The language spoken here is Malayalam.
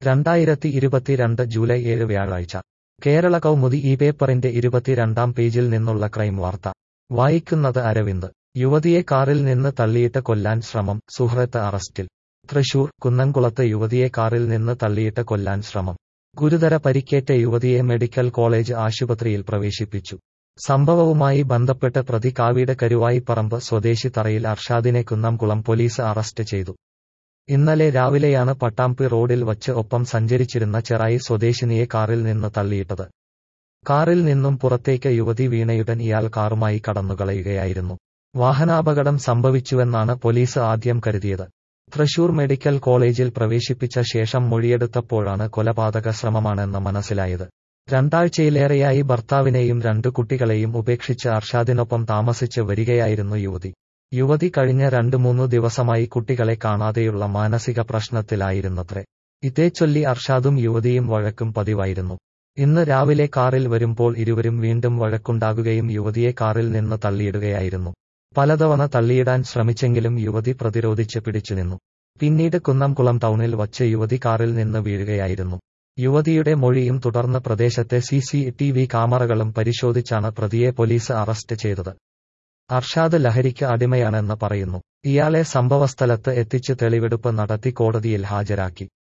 രണ്ടായിരത്തി ഇരുപത്തിരണ്ട് ജൂലൈ ഏഴ് വ്യാഴാഴ്ച കേരള കൗമുദി ഈ പേപ്പറിന്റെ ഇരുപത്തിരണ്ടാം പേജിൽ നിന്നുള്ള ക്രൈം വാർത്ത വായിക്കുന്നത് അരവിന്ദ് യുവതിയെ കാറിൽ നിന്ന് തള്ളിയിട്ട് കൊല്ലാൻ ശ്രമം സുഹൃത്ത് അറസ്റ്റിൽ തൃശൂർ കുന്നംകുളത്ത് യുവതിയെ കാറിൽ നിന്ന് തള്ളിയിട്ട് കൊല്ലാൻ ശ്രമം ഗുരുതര പരിക്കേറ്റ യുവതിയെ മെഡിക്കൽ കോളേജ് ആശുപത്രിയിൽ പ്രവേശിപ്പിച്ചു സംഭവവുമായി ബന്ധപ്പെട്ട് പ്രതി കാവീട് കരുവായിപ്പറമ്പ് സ്വദേശി തറയിൽ അർഷാദിനെ കുന്നംകുളം പോലീസ് അറസ്റ്റ് ചെയ്തു ഇന്നലെ രാവിലെയാണ് പട്ടാമ്പി റോഡിൽ വച്ച് ഒപ്പം സഞ്ചരിച്ചിരുന്ന ചെറായി സ്വദേശിനിയെ കാറിൽ നിന്ന് തള്ളിയിട്ടത് കാറിൽ നിന്നും പുറത്തേക്ക് യുവതി വീണയുടൻ ഇയാൾ കാറുമായി കടന്നുകളയുകയായിരുന്നു വാഹനാപകടം സംഭവിച്ചുവെന്നാണ് പോലീസ് ആദ്യം കരുതിയത് തൃശൂർ മെഡിക്കൽ കോളേജിൽ പ്രവേശിപ്പിച്ച ശേഷം മൊഴിയെടുത്തപ്പോഴാണ് കൊലപാതക ശ്രമമാണെന്ന് മനസ്സിലായത് രണ്ടാഴ്ചയിലേറെയായി ഭർത്താവിനെയും രണ്ടു കുട്ടികളെയും ഉപേക്ഷിച്ച് അർഷാദിനൊപ്പം താമസിച്ച് വരികയായിരുന്നു യുവതി യുവതി കഴിഞ്ഞ രണ്ടു മൂന്നു ദിവസമായി കുട്ടികളെ കാണാതെയുള്ള മാനസിക പ്രശ്നത്തിലായിരുന്നത്രേ ഇതേച്ചൊല്ലി അർഷാദും യുവതിയും വഴക്കും പതിവായിരുന്നു ഇന്ന് രാവിലെ കാറിൽ വരുമ്പോൾ ഇരുവരും വീണ്ടും വഴക്കുണ്ടാകുകയും യുവതിയെ കാറിൽ നിന്ന് തള്ളിയിടുകയായിരുന്നു പലതവണ തള്ളിയിടാൻ ശ്രമിച്ചെങ്കിലും യുവതി പ്രതിരോധിച്ച് പിടിച്ചുനിന്നു പിന്നീട് കുന്നംകുളം ടൗണിൽ വച്ച് യുവതി കാറിൽ നിന്ന് വീഴുകയായിരുന്നു യുവതിയുടെ മൊഴിയും തുടർന്ന് പ്രദേശത്തെ സി സി ടി വി ക്യാമറകളും പരിശോധിച്ചാണ് പ്രതിയെ പോലീസ് അറസ്റ്റ് ചെയ്തത് അർഷാദ് ലഹരിക്ക് അടിമയാണെന്ന് പറയുന്നു ഇയാളെ സംഭവസ്ഥലത്ത് എത്തിച്ച് തെളിവെടുപ്പ് നടത്തി കോടതിയിൽ ഹാജരാക്കി